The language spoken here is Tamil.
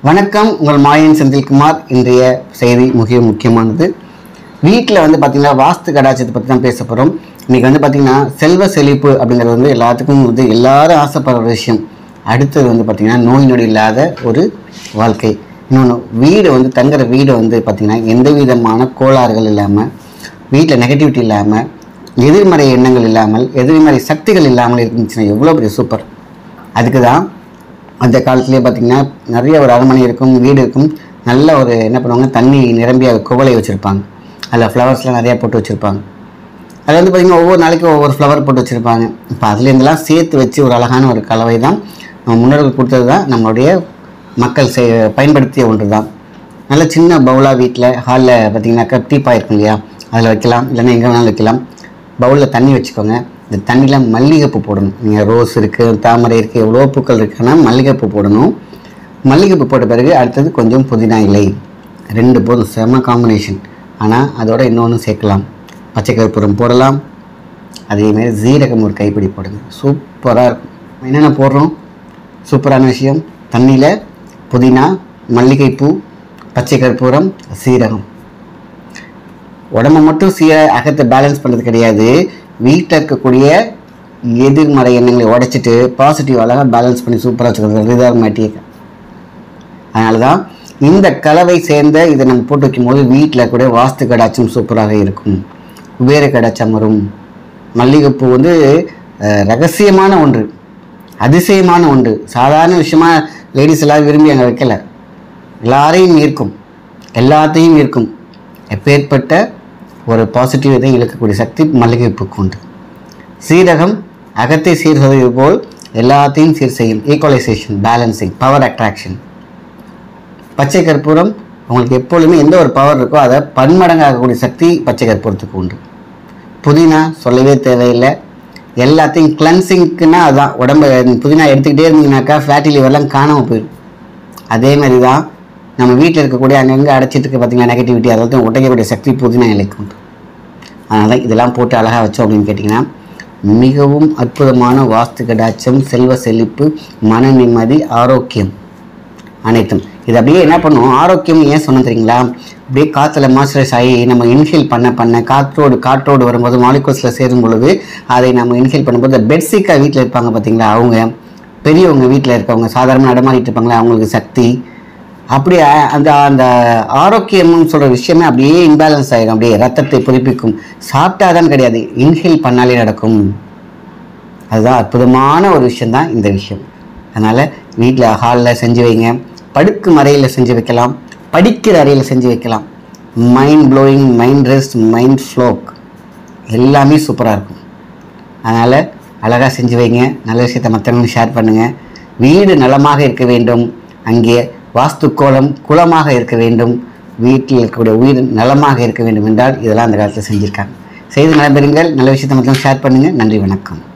வணக்கம் உங்கள் மாயன் செந்தில்குமார் இன்றைய செய்தி மிக முக்கியமானது வீட்டில் வந்து பார்த்தீங்கன்னா வாஸ்து கடாச்சத்தை பற்றி தான் பேச போகிறோம் இன்றைக்கி வந்து பார்த்தீங்கன்னா செல்வ செழிப்பு அப்படிங்கிறது வந்து எல்லாத்துக்கும் வந்து எல்லாரும் ஆசைப்படுற ஒரு விஷயம் அடுத்தது வந்து பார்த்திங்கன்னா நோய் நொடி இல்லாத ஒரு வாழ்க்கை இன்னொன்று வீடு வந்து தங்குற வீடு வந்து பார்த்திங்கன்னா எந்த விதமான கோளாறுகள் இல்லாமல் வீட்டில் நெகட்டிவிட்டி இல்லாமல் எதிர்மறை எண்ணங்கள் இல்லாமல் எதிர்மறை சக்திகள் இல்லாமல் இருந்துச்சுன்னா எவ்வளோ பெரிய சூப்பர் அதுக்கு தான் அந்த காலத்துலேயே பார்த்திங்கன்னா நிறைய ஒரு அரண்மனை இருக்கும் வீடு இருக்கும் நல்ல ஒரு என்ன பண்ணுவாங்க தண்ணி நிரம்பிய குவளை வச்சுருப்பாங்க அதில் ஃப்ளவர்ஸ்லாம் நிறையா போட்டு வச்சுருப்பாங்க அது வந்து பார்த்திங்கன்னா ஒவ்வொரு நாளைக்கும் ஒவ்வொரு ஃப்ளவர் போட்டு வச்சுருப்பாங்க இப்போ அதுலேருந்துலாம் சேர்த்து வச்சு ஒரு அழகான ஒரு கலவை தான் நம்ம முன்னோர்கள் கொடுத்தது தான் நம்மளுடைய மக்கள் செய் பயன்படுத்திய ஒன்று தான் நல்ல சின்ன பவுலாக வீட்டில் ஹாலில் பார்த்தீங்கன்னாக்கா டீப்பாக இருக்கும் இல்லையா அதில் வைக்கலாம் இல்லைன்னா எங்கே வேணாலும் வைக்கலாம் பவுலில் தண்ணி வச்சுக்கோங்க இந்த தண்ணியில் மல்லிகைப்பூ போடணும் நீங்கள் ரோஸ் இருக்குது தாமரை இருக்குது எவ்வளோ பூக்கள் இருக்குன்னா மல்லிகைப்பூ போடணும் மல்லிகைப்பூ போட்ட பிறகு அடுத்தது கொஞ்சம் புதினா இலை ரெண்டு போதும் செம காம்பினேஷன் ஆனால் அதோட இன்னொன்று சேர்க்கலாம் பச்சை கற்பூரம் போடலாம் அதேமாரி ஜீரகம் ஒரு கைப்பிடி போடுங்க சூப்பராக இருக்கும் என்னென்ன போடுறோம் சூப்பரான விஷயம் தண்ணியில் புதினா மல்லிகைப்பூ பச்சை கற்பூரம் சீரகம் உடம்ப மட்டும் சீர அகத்தை பேலன்ஸ் பண்ணுறது கிடையாது வீட்டில் இருக்கக்கூடிய எதிர்மறை எண்ணங்களை உடைச்சிட்டு பாசிட்டிவ் அழகாக பேலன்ஸ் பண்ணி சூப்பராக வச்சுக்கிறது ரிதர் மேட்டிக் அதனால தான் இந்த கலவை சேர்ந்த இதை நம்ம போட்டு வைக்கும்போது வீட்டில் கூட வாஸ்து கடாச்சம் சூப்பராக இருக்கும் குபேர கடாச்சம் வரும் மல்லிகைப்பூ வந்து அஹ், ரகசியமான ஒன்று அதிசயமான ஒன்று சாதாரண விஷயமா லேடிஸ் எல்லாரும் விரும்பி அங்கே வைக்கல எல்லாரையும் ஈர்க்கும் எல்லாத்தையும் ஈர்க்கும் எப்பேற்பட்ட ஒரு பாசிட்டிவ் இதை இழுக்கக்கூடிய சக்தி மல்லிகைப்பூக்கு உண்டு சீரகம் அகத்தை சீர் செய்வது போல் எல்லாத்தையும் சீர் செய்யும் ஈக்குவலைசேஷன் பேலன்சிங் பவர் அட்ராக்ஷன் பச்சை கற்பூரம் உங்களுக்கு எப்பொழுதுமே எந்த ஒரு பவர் இருக்கோ அதை பன்மடங்காகக்கூடிய சக்தி பச்சை கற்பூரத்துக்கு உண்டு புதினா சொல்லவே தேவையில்லை எல்லாத்தையும் கிளன்சிங்க்குன்னா அதுதான் உடம்ப புதினா எடுத்துக்கிட்டே இருந்தீங்கன்னாக்கா ஃபேட்டி லிவர்லாம் காணாமல் போயிடும் அதே மாதிரி தான் நம்ம வீட்டில் இருக்கக்கூடிய அங்கங்கே அடைச்சிட்டு இருக்க பார்த்தீங்கன்னா நெகட்டிவிட்டி அதாவது உடைக்கக்கூடிய சக்தி புதினா இலைக்கு உண்டு அதனால இதெல்லாம் போட்டு அழகாக வச்சோம் அப்படின்னு கேட்டிங்கன்னா மிகவும் அற்புதமான வாஸ்து கடாச்சம் செல்வ செழிப்பு மன நிம்மதி ஆரோக்கியம் அனைத்தும் இது அப்படியே என்ன பண்ணும் ஆரோக்கியம் ஏன் சொன்ன தெரியுங்களா அப்படியே காற்றுல மாய்ச்சரைஸ் ஆகி நம்ம இன்ஹேல் பண்ண பண்ண காற்றோடு காற்றோடு வரும்போது மாலிகூல்ஸில் சேரும் பொழுது அதை நம்ம இன்ஹேல் பண்ணும்போது பெட்ஸிக்கா வீட்டில் இருப்பாங்க பார்த்தீங்களா அவங்க பெரியவங்க வீட்டில் இருக்கவங்க சாதாரண நடமாடிட்டு இருப்பாங்களா அவங்களுக்கு சக்தி அப்படியே அந்த அந்த ஆரோக்கியம்னு சொல்கிற விஷயமே அப்படியே இம்பேலன்ஸ் ஆகிடும் அப்படியே ரத்தத்தை புதுப்பிக்கும் சாப்பிட்டாதான் கிடையாது இன்ஹேல் பண்ணாலே நடக்கும் அதுதான் அற்புதமான ஒரு விஷயந்தான் இந்த விஷயம் அதனால் வீட்டில் ஹாலில் செஞ்சு வைங்க படுக்கும் அறையில் செஞ்சு வைக்கலாம் படிக்கிற அறையில் செஞ்சு வைக்கலாம் mind blowing mind rest mind ஃப்ளோக் எல்லாமே சூப்பராக இருக்கும் அதனால் அழகாக செஞ்சு வைங்க நல்ல விஷயத்தை மற்றவங்களுக்கு ஷேர் பண்ணுங்கள் வீடு நலமாக இருக்க வேண்டும் அங்கே வாஸ்து கோலம் குலமாக இருக்க வேண்டும் வீட்டில் இருக்கக்கூடிய உயிர் நலமாக இருக்க வேண்டும் என்றால் இதெல்லாம் அந்த காலத்தில் செஞ்சுருக்காங்க செய்து நலம்பெறுங்கள் நல்ல விஷயத்தை மட்டும் ஷேர் பண்ணுங்கள் நன்றி வணக்கம்